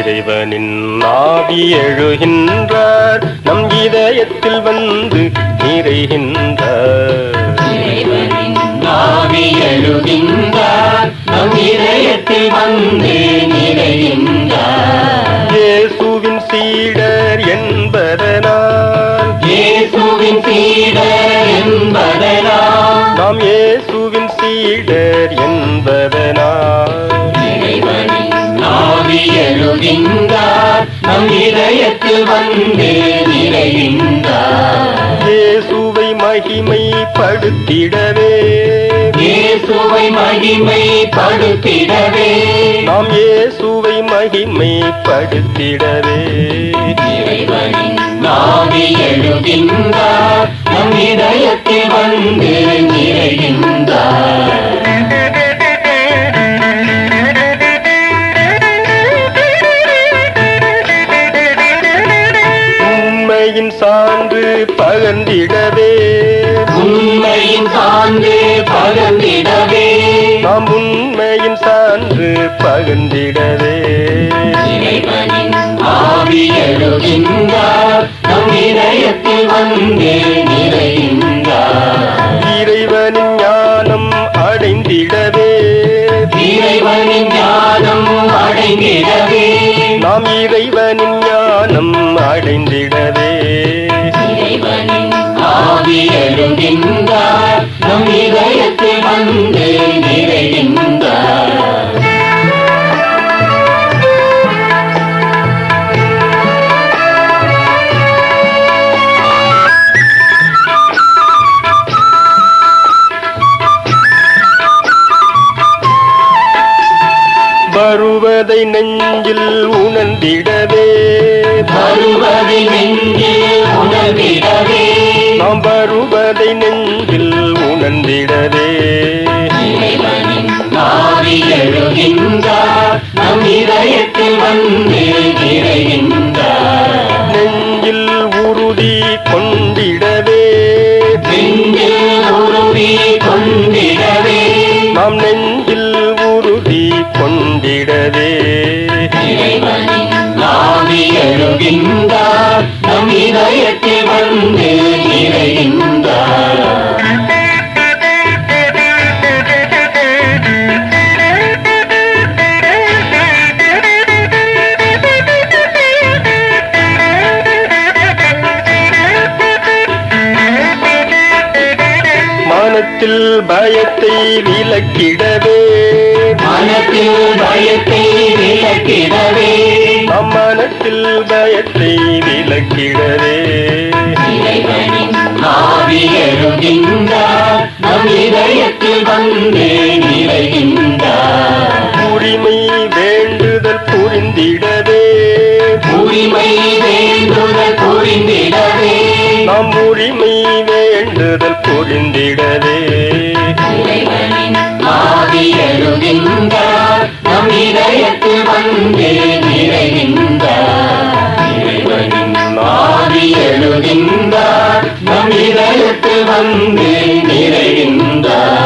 இறைவனின் ஆவி எழுகின்றார் நம் இதயத்தில் வந்து நிறைகின்றார் இறைவனின் ஆவி எழுகின்றார் நம் இதயத்தில் வந்து நிறைகின்றார் இயேசுவின் சீடர் என்பதனால் இயேசுவின் சீடர் என்பதனால் நாம் இயேசுவின் சீடர் என்பதனால் இறைவனின் ஆவி எழுகின்றார் நம் இதயத்தில் வந்து நிறைகின்றார் இயேசுவை மகிமைப்படுத்திடவே இயேசுவை மகிமை படுத்திடவே நாம் இயேசுவை மகிமைப்படுத்திடவே இறைவனின் ஆவி எழுகின்றார் நம் இதயத்தில் வந்து நிறைகின்றார் உண்மையின் சான்று பகர்ந்திடவே உண்மையின் சார்ந்து பகர்ந்திடவே நாம் உண்மையின் சான்று பகர்ந்திடவே இறைவனின் ஆவி எழுகின்றார் நம் இதயத்தில் வந்து நிறைகின்றார் இறைவனின் ஞானம் அடைந்திடவே இறைவனின் ஞானம் அடைந்திடவே நாம் இறைவனின் ஞானம் அடைந்திடவே இறைவனின் ஆவி எழுகின்றார் நம் இதயத்தில் வந்து நிறைகின்றார் வருவதை நெஞ்சில் உணர்ந்திடவே வருவதை நெஞ்சில் உணர்ந்திடவே நாம் வருவதை நெஞ்சில் உணர்ந்திடவே இறைவனின் ஆவி எழுகின்றார் நம் இதயத்தில் வந்து நிறைகின்றார் நெஞ்சில் உறுதி கொண்டிடவே நெஞ்சில் உறுதி கொண்டிடவே நாம் நெஞ்சில் உறுதி கொண்டிடவே இறைவனின் ஆவி எழுகின்றார் நம் இதயத்தில் வந்து நிறைகின்றார் மனத்தில் பயத்தை விலக்கிடவே மனத்தில் பயத்தை விலக்கிடவே நம் மனத்தில் பயத்தை விலக்கிடவே இறைவனின் ஆவி எழுகின்றார் நம் இதயத்தில் வந்து நிறைகின்றார் உரிமை வேண்டுதல் புரிந்திடவே உரிமை வேண்டுதல் புரிந்திடவே நாம் உரிமை வேண்டுதல் புரிந்திடவே இறைவனின் ஆவி எழுகின்றார் நம் இதயத்தில் வந்து நிறைகின்றார் இறைவனின் ஆவி எழுகின்றார் நம் இதயத்தில் வந்து நிறைகின்றார்